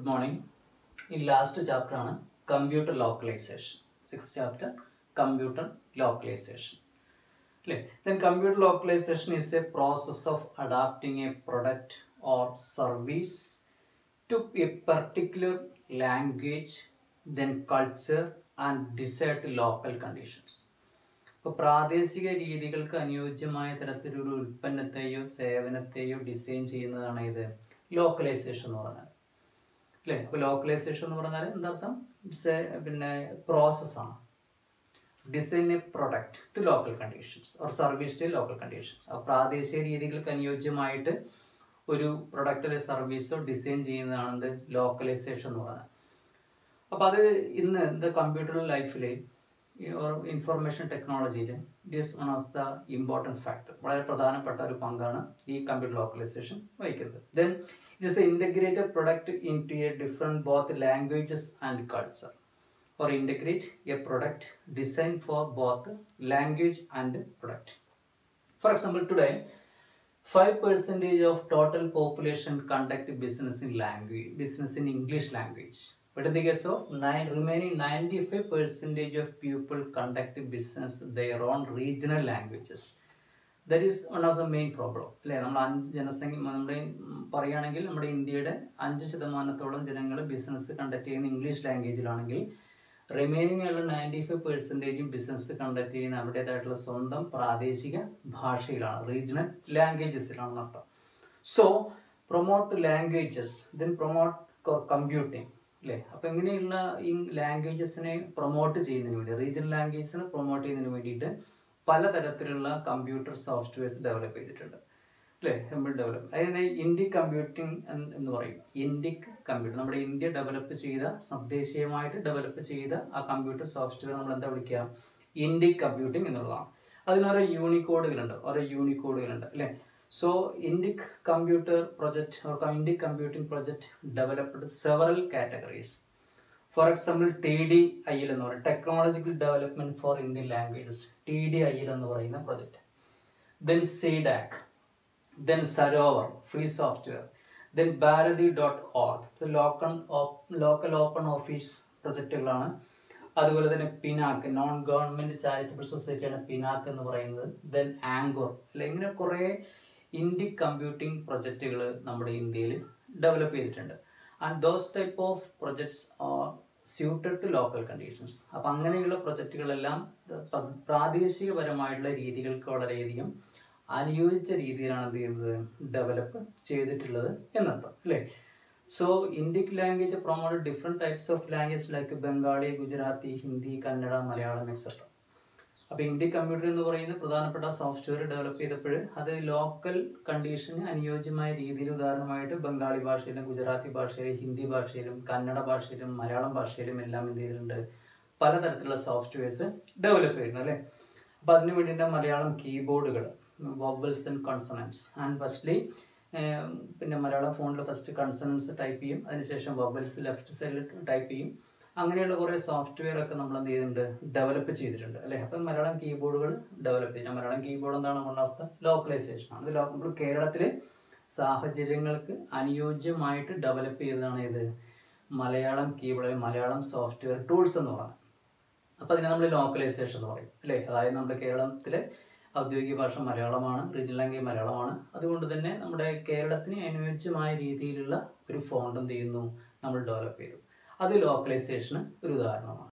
Good morning ഈ last chapter ആണ് computer localisation six chapter computer localisation അല്ലേ then computer localisation is a process of adapting a product or service to a particular language then culture and decide local conditions ഇപ്പോൾ പ്രാദേശിക രീതികൾക്ക് അനുയോജ്യമായ തരത്തിലുള്ള ഉൽപ്പന്നത്തെയോ സേവനത്തെയോ design ചെയ്യുന്നതാണ് ഇത് localisation എന്ന് പറഞ്ഞാൽ അല്ലേ അപ്പോൾ ലോക്കലൈസേഷൻ എന്ന് പറഞ്ഞാൽ എന്താർത്ഥം ഇറ്റ്സ് എ പിന്നെ പ്രോസസ്സാണ് design a product to local conditions or service to local conditions ആ പ്രാദേശിക രീതികൾക്ക് അനുയോജ്യമായിട്ട് ഒരു പ്രൊഡക്റ്റ് അല്ലെങ്കിൽ സർവീസോ ഡിസൈൻ ചെയ്യുന്നതാണ് എന്ത് ലോക്കലൈസേഷൻ എന്ന് പറഞ്ഞാൽ അപ്പോൾ അത് ഇന്ന് എന്താ കമ്പ്യൂട്ടർ ലൈഫിൽ ഇൻഫർമേഷൻ ടെക്നോളജിയിൽ it is one of the important factor വളരെ പ്രധാനപ്പെട്ട ഒരു പങ്കാണ് ഈ കമ്പ്യൂട്ടർ ലോക്കലൈസേഷൻ വഹിക്കുന്നത് then it is a integrated product into a different both languages and culture or integrate a product designed for both language and product. For example, today, 5% of total population conduct business in language, business in English language. But in the case of nine, remaining 95% of people conduct business their own regional languages. That is one of the main problem അല്ലേ നമ്മൾ അഞ്ച് ജനസംഖ്യ നമ്മുടെ പറയുകയാണെങ്കിൽ നമ്മുടെ ഇന്ത്യയുടെ അഞ്ച് ശതമാനത്തോളം ജനങ്ങൾ ബിസിനസ് കണ്ടക്ട് ചെയ്യുന്ന ഇംഗ്ലീഷ് ലാംഗ്വേജിലാണെങ്കിൽ റിമൈനിങ് ഉള്ള നയൻറ്റി ഫൈവ് പെർസെൻറ്റേജും ബിസിനസ് കണ്ടക്ട് ചെയ്യുന്ന അവരുടേതായിട്ടുള്ള സ്വന്തം പ്രാദേശിക ഭാഷയിലാണ് റീജിയണൽ ലാംഗ്വേജസിലാണ് അർത്ഥം so promote languages then promote computing അല്ലേ അപ്പോൾ ഇങ്ങനെയുള്ള ഈ ലാംഗ്വേജസിനെ പ്രൊമോട്ട് ചെയ്യുന്നതിന് വേണ്ടി റീജിയണൽ ലാംഗ്വേജസിനെ പ്രൊമോട്ട് ചെയ്യുന്നതിന് വേണ്ടിയിട്ട് പലതരത്തിലുള്ള കമ്പ്യൂട്ടർ സോഫ്റ്റ്വെയർസ് ഡെവലപ്പ് ചെയ്തിട്ടുണ്ട് അല്ലേ നമ്മൾ ഡെവലപ്പ് അതായത് ഇൻഡിക് കമ്പ്യൂട്ടിംഗ് എന്ന് പറയും ഇൻഡിക് കമ്പ്യൂട്ടർ നമ്മുടെ ഇന്ത്യ ഡെവലപ്പ് ചെയ്ത തദ്ദേശീയമായിട്ട് ഡെവലപ്പ് ചെയ്ത ആ കമ്പ്യൂട്ടർ സോഫ്റ്റ്വെയർ നമ്മൾ എന്താ വിളിക്കുക ഇൻഡിക് കമ്പ്യൂട്ടിംഗ് എന്നുള്ളതാണ് അതിന് ഓരോ യൂണിക്കോഡുകളുണ്ട് ഓരോ യൂണിക്കോഡുകളുണ്ട് അല്ലേ so Indic computer project or Indic computing project developed several categories for example T D I L എന്ന് പറയുന്നത് technological development for Indian languages T D I L എന്ന് പറയുന്ന project then CDAC then Sarovar free software then Bharati dot org local local open office പ്രൊജക്റ്റുകളാണ് അതുപോലെ തന്നെ പിനാക്ക് non government charitable സൊസൈറ്റിയാണ് പിനാക്ക് എന്ന് പറയുന്നത് ദെൻ ആങ്കോർ അല്ലെ ഇങ്ങനെ കുറേ ഇൻഡിക് കമ്പ്യൂട്ടിംഗ് പ്രൊജക്റ്റുകൾ നമ്മുടെ ഇന്ത്യയിൽ ഡെവലപ്പ് ചെയ്തിട്ടുണ്ട് and those type of projects are suited to local conditions അപ്പം അങ്ങനെയുള്ള പ്രൊജക്റ്റുകളെല്ലാം പ്രാദേശികപരമായിട്ടുള്ള രീതികൾക്ക് വളരെയധികം അനുയോജിച്ച രീതിയിലാണ് എന്ത് ചെയ്യുന്നത് ഡെവലപ്പ് ചെയ്തിട്ടുള്ളത് എന്നർത്ഥം അല്ലേ so Indic language promote different types of language like Bengali Gujarati Hindi Kannada Malayalam etcetera അപ്പോൾ ഇൻഡിക് കമ്പ്യൂട്ടർ എന്ന് പറയുന്ന പ്രധാനപ്പെട്ട സോഫ്റ്റ്വെയർ ഡെവലപ്പ് ചെയ്തപ്പോൾ അത് ലോക്കൽ കണ്ടീഷന് അനുയോജ്യമായ രീതിയിൽ ഉദാഹരണമായിട്ട് ബംഗാളി ഭാഷയിലും ഗുജറാത്തി ഭാഷയിലും ഹിന്ദി ഭാഷയിലും കന്നഡ ഭാഷയിലും മലയാളം ഭാഷയിലും എല്ലാം എന്ത് ചെയ്തിട്ടുണ്ട് പലതരത്തിലുള്ള സോഫ്റ്റ്വെയർസ് ഡെവലപ്പ് ചെയ്യുന്നു അല്ലേ അപ്പോൾ അതിന് വേണ്ടിയിട്ട് Malayalam keyboards vowels and consonants and firstly പിന്നെ മലയാളം ഫോണിൽ ഫസ്റ്റ് കൺസണൻസ് ടൈപ്പ് ചെയ്യും അതിനുശേഷം വവൽസ് ലെഫ്റ്റ് സൈഡിൽ ടൈപ്പ് ചെയ്യും അങ്ങനെയുള്ള കുറേ സോഫ്റ്റ്വെയർ ഒക്കെ നമ്മൾ എന്ത് ചെയ്തിട്ടുണ്ട് ഡെവലപ്പ് ചെയ്തിട്ടുണ്ട് അല്ലേ അപ്പം മലയാളം കീബോർഡുകൾ ഡെവലപ്പ് ചെയ്യും മലയാളം കീബോർഡ് എന്താണ് വൺ ഓഫ് ദ ലോക്കലൈസേഷൻ ആണ് ഇത് നമ്മൾ കേരളത്തിൽ സാഹചര്യങ്ങൾക്ക് അനുയോജ്യമായിട്ട് ഡെവലപ്പ് ചെയ്തതാണ് ഇത് Malayalam keyboard Malayalam software tools എന്ന് പറയുന്നത് അപ്പോൾ അതിനെ നമ്മൾ ലോക്കലൈസേഷൻ എന്ന് പറയും അല്ലേ അതായത് നമ്മുടെ കേരളത്തിലെ ഔദ്യോഗിക ഭാഷ മലയാളമാണ് റീജിയണൽ ലാംഗ്വേജ് മലയാളമാണ് അതുകൊണ്ട് തന്നെ നമ്മുടെ കേരളത്തിന് അനുയോജ്യമായ രീതിയിലുള്ള ഒരു ഫോണ്ട് എന്ത് ചെയ്യുന്നു നമ്മൾ ഡെവലപ്പ് ചെയ്തു അത് ലോക്കലൈസേഷന് ഒരു ഉദാഹരണമാണ്